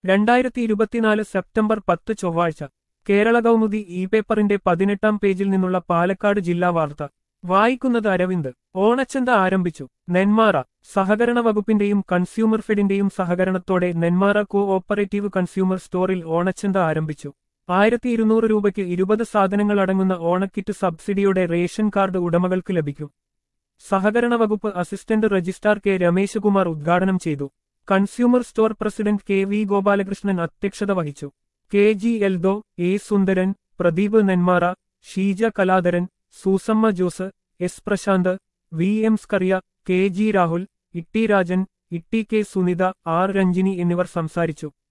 രണ്ടായിരത്തി ഇരുപത്തിനാല് സെപ്റ്റംബർ പത്ത് ചൊവ്വാഴ്ച കേരള കൗമുദി ഇ പേപ്പറിന്റെ പതിനെട്ടാം പേജിൽ നിന്നുള്ള പാലക്കാട് ജില്ലാ വാർത്ത വായിക്കുന്നത് അരവിന്ദ് ഓണച്ചന്ത ആരംഭിച്ചു നെന്മാറ സഹകരണ വകുപ്പിന്റെയും കൺസ്യൂമർ ഫെഡിന്റെയും സഹകരണത്തോടെ നെന്മാറ കോ ഓപ്പറേറ്റീവ് കൺസ്യൂമർ സ്റ്റോറിൽ ഓണച്ചന്ത ആരംഭിച്ചു ആയിരത്തി ഇരുന്നൂറ് രൂപയ്ക്ക് ഇരുപത് സാധനങ്ങൾ അടങ്ങുന്ന ഓണക്കിറ്റ് സബ്സിഡിയോടെ റേഷൻ കാർഡ് ഉടമകൾക്ക് ലഭിക്കും സഹകരണ വകുപ്പ് അസിസ്റ്റന്റ് രജിസ്ട്രാർ കെ രമേശകുമാർ ഉദ്ഘാടനം ചെയ്തു consumer store president K V Gopalakrishnan അധ്യക്ഷത വഹിച്ചു K G Eldho A Sundaran Pradeep Nenmara Sheeja Kaladharan Susamma Jose S Prasanth V M Scaria K G Rahul Itty Rajan Itty K Sunitha R Ranjini എന്നിവർ സംസാരിച്ചു